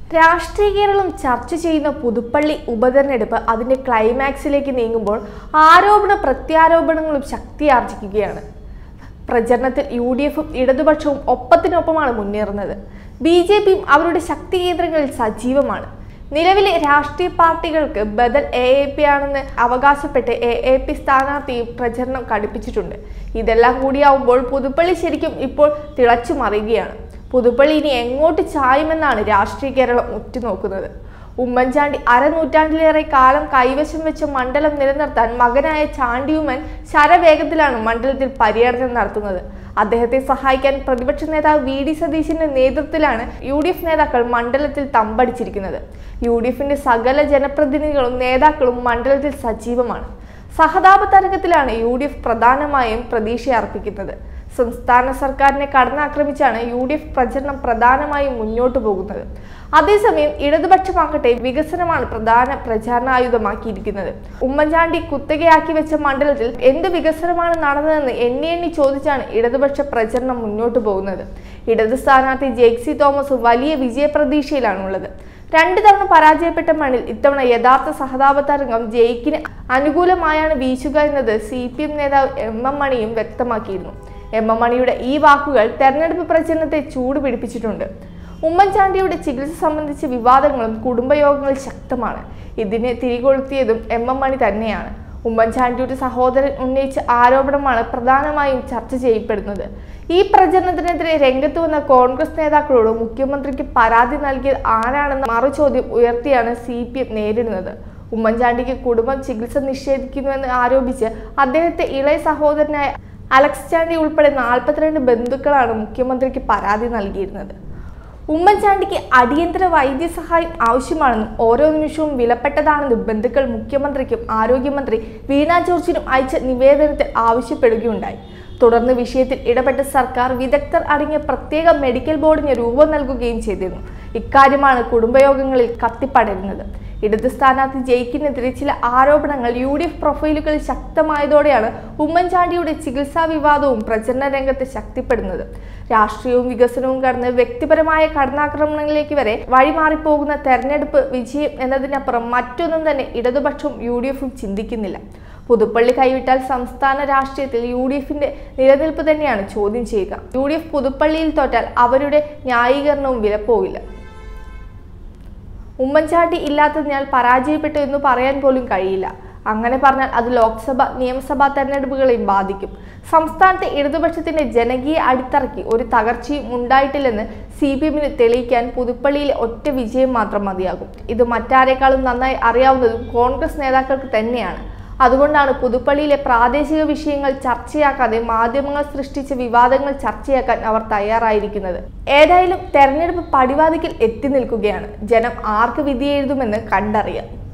രാഷ്ട്രീയ കേരളം ചർച്ച ചെയ്യുന്ന പുതുപ്പള്ളി ഉപതെരഞ്ഞെടുപ്പ് അതിന്റെ ക്ലൈമാക്സിലേക്ക് നീങ്ങുമ്പോൾ ആരോപണ പ്രത്യാരോപണങ്ങളും ശക്തിയാർജിക്കുകയാണ് പ്രചരണത്തിൽ യു ഡി എഫും ഇടതുപക്ഷവും ഒപ്പത്തിനൊപ്പമാണ് മുന്നേറുന്നത് ബി ജെ പിയും അവരുടെ ശക്തി കേന്ദ്രങ്ങളിൽ സജീവമാണ് നിലവിലെ രാഷ്ട്രീയ പാർട്ടികൾക്ക് ബദൽ എ എ പി ആണെന്ന് അവകാശപ്പെട്ട് എ എ പി സ്ഥാനാർത്ഥിയും പ്രചരണം കടുപ്പിച്ചിട്ടുണ്ട് ഇതെല്ലാം കൂടിയാവുമ്പോൾ പുതുപ്പള്ളി ശരിക്കും ഇപ്പോൾ തിളച്ചു മറിയുകയാണ് പുതുപ്പള്ളി ഇനി എങ്ങോട്ട് ചായുമെന്നാണ് രാഷ്ട്രീയ കേരളം ഉറ്റുനോക്കുന്നത് ഉമ്മൻചാണ്ടി അരനൂറ്റാണ്ടിലേറെ കാലം കൈവശം വെച്ച മണ്ഡലം നിലനിർത്താൻ മകനായ ചാണ്ടിയുമ്മൻ ശരവേഗത്തിലാണ് മണ്ഡലത്തിൽ പര്യടനം നടത്തുന്നത് അദ്ദേഹത്തെ സഹായിക്കാൻ പ്രതിപക്ഷ നേതാവ് വി ഡി സതീശിന്റെ നേതൃത്വത്തിലാണ് യു ഡി എഫ് നേതാക്കൾ മണ്ഡലത്തിൽ തമ്പടിച്ചിരിക്കുന്നത് യു ഡി എഫിന്റെ സകല ജനപ്രതിനിധികളും നേതാക്കളും മണ്ഡലത്തിൽ സജീവമാണ് സഹതാപ തരംഗത്തിലാണ് യു ഡി എഫ് പ്രധാനമായും പ്രതീക്ഷ അർപ്പിക്കുന്നത് സംസ്ഥാന സർക്കാരിനെ കടന്നാക്രമിച്ചാണ് യു ഡി എഫ് പ്രചരണം പ്രധാനമായും മുന്നോട്ടു പോകുന്നത് അതേസമയം ഇടതുപക്ഷമാകട്ടെ വികസനമാണ് പ്രധാന പ്രചാരണായുധമാക്കിയിരിക്കുന്നത് ഉമ്മൻചാണ്ടി കുത്തകയാക്കി വെച്ച മണ്ഡലത്തിൽ എന്ത് വികസനമാണ് നടന്നതെന്ന് എണ്ണി എണ്ണി ചോദിച്ചാണ് ഇടതുപക്ഷ പ്രചരണം മുന്നോട്ടു പോകുന്നത് ഇടത് സ്ഥാനാർത്ഥി ജെക്സി തോമസ് വലിയ വിജയപ്രതീക്ഷയിലാണുള്ളത് രണ്ടു തവണ പരാജയപ്പെട്ട മണ്ണിൽ ഇത്തവണ യഥാർത്ഥ സഹതാപ തരംഗം ജയിക്കിന് അനുകൂലമായാണ് വീശുക എന്നത് സി പി എം നേതാവ് എം എം മണിയും വ്യക്തമാക്കിയിരുന്നു എം എം മണിയുടെ ഈ വാക്കുകൾ തെരഞ്ഞെടുപ്പ് പ്രചരണത്തെ ചൂട് പിടിപ്പിച്ചിട്ടുണ്ട് ഉമ്മൻചാണ്ടിയുടെ ചികിത്സ സംബന്ധിച്ച വിവാദങ്ങളും കുടുംബയോഗങ്ങളിൽ ശക്തമാണ് ഇതിനെ തിരികൊളുത്തിയതും എം എം മണി തന്നെയാണ് ഉമ്മൻചാണ്ടിയുടെ സഹോദരൻ ഉന്നയിച്ച ആരോപണമാണ് പ്രധാനമായും ചർച്ച ചെയ്യപ്പെടുന്നത് ഈ പ്രചരണത്തിനെതിരെ രംഗത്ത് വന്ന കോൺഗ്രസ് നേതാക്കളോട് മുഖ്യമന്ത്രിക്ക് പരാതി നൽകിയത് ആരാണെന്ന മറുചോദ്യം ഉയർത്തിയാണ് സി പി എം നേരിടുന്നത് ഉമ്മൻചാണ്ടിക്ക് കുടുംബം ചികിത്സ നിഷേധിക്കുന്നുവെന്ന് ആരോപിച്ച് അദ്ദേഹത്തെ ഇളയ സഹോദരനായ അലക്സ് ചാണ്ടി ഉൾപ്പെടെ നാൽപ്പത്തിരണ്ട് ബന്ധുക്കളാണ് മുഖ്യമന്ത്രിക്ക് പരാതി നൽകിയിരുന്നത് ഉമ്മൻചാണ്ടിക്ക് അടിയന്തര വൈദ്യസഹായം ആവശ്യമാണെന്നും ഓരോ നിമിഷവും വിലപ്പെട്ടതാണെന്നും ബന്ധുക്കൾ മുഖ്യമന്ത്രിക്കും ആരോഗ്യമന്ത്രി വീണ ജോർജിനും അയച്ച നിവേദനത്തിൽ ആവശ്യപ്പെടുകയുണ്ടായി തുടർന്ന് വിഷയത്തിൽ ഇടപെട്ട സർക്കാർ വിദഗ്ധർ അടങ്ങിയ പ്രത്യേക മെഡിക്കൽ ബോർഡിന് രൂപം നൽകുകയും ചെയ്തിരുന്നു ഇക്കാര്യമാണ് കുടുംബയോഗങ്ങളിൽ കത്തിപ്പടരുന്നത് ഇടത് സ്ഥാനാർത്ഥി ജയിക്കിനെതിരെ ചില ആരോപണങ്ങൾ യു ഡി എഫ് പ്രൊഫൈലുകളിൽ ശക്തമായതോടെയാണ് ഉമ്മൻചാണ്ടിയുടെ ചികിത്സാ വിവാദവും പ്രചരണ രംഗത്ത് ശക്തിപ്പെടുന്നത് രാഷ്ട്രീയവും വികസനവും കടന്ന് വ്യക്തിപരമായ കടന്നാക്രമണങ്ങളിലേക്ക് വരെ വഴിമാറിപ്പോകുന്ന തെരഞ്ഞെടുപ്പ് വിജയം എന്നതിനപ്പുറം മറ്റൊന്നും തന്നെ ഇടതുപക്ഷവും യു ഡി എഫും ചിന്തിക്കുന്നില്ല പുതുപ്പള്ളി കൈവിട്ടാൽ സംസ്ഥാന രാഷ്ട്രീയത്തിൽ യു ഡി എഫിന്റെ നിലനിൽപ്പ് തന്നെയാണ് ചോദ്യം ചെയ്യുക യു ഡി എഫ് പുതുപ്പള്ളിയിൽ തോറ്റാൽ അവരുടെ ന്യായീകരണവും വിലപ്പോവില്ല ഉമ്മൻചാണ്ടി ഇല്ലാത്തതിനാൽ പരാജയപ്പെട്ടു എന്ന് പറയാൻ പോലും കഴിയില്ല അങ്ങനെ പറഞ്ഞാൽ അത് ലോക്സഭ നിയമസഭാ തെരഞ്ഞെടുപ്പുകളെയും ബാധിക്കും സംസ്ഥാനത്തെ ഇടതുപക്ഷത്തിന്റെ ജനകീയ അടിത്തറയ്ക്ക് ഒരു തകർച്ചയും ഉണ്ടായിട്ടില്ലെന്ന് സി പി എമ്മിന് തെളിയിക്കാൻ പുതുപ്പള്ളിയിലെ ഒറ്റ വിജയം മാത്രം മതിയാകും ഇത് മറ്റാരേക്കാളും നന്നായി അറിയാവുന്നതും കോൺഗ്രസ് നേതാക്കൾക്ക് തന്നെയാണ് അതുകൊണ്ടാണ് പുതുപ്പള്ളിയിലെ പ്രാദേശിക വിഷയങ്ങൾ ചർച്ചയാക്കാതെ മാധ്യമങ്ങൾ സൃഷ്ടിച്ച വിവാദങ്ങൾ ചർച്ചയാക്കാൻ അവർ തയ്യാറായിരിക്കുന്നത് ഏതായാലും തെരഞ്ഞെടുപ്പ് പടിവാതിക്കൽ എത്തി നിൽക്കുകയാണ് ജനം ആർക്ക് വിധി എഴുതുമെന്ന് കണ്ടറിയാം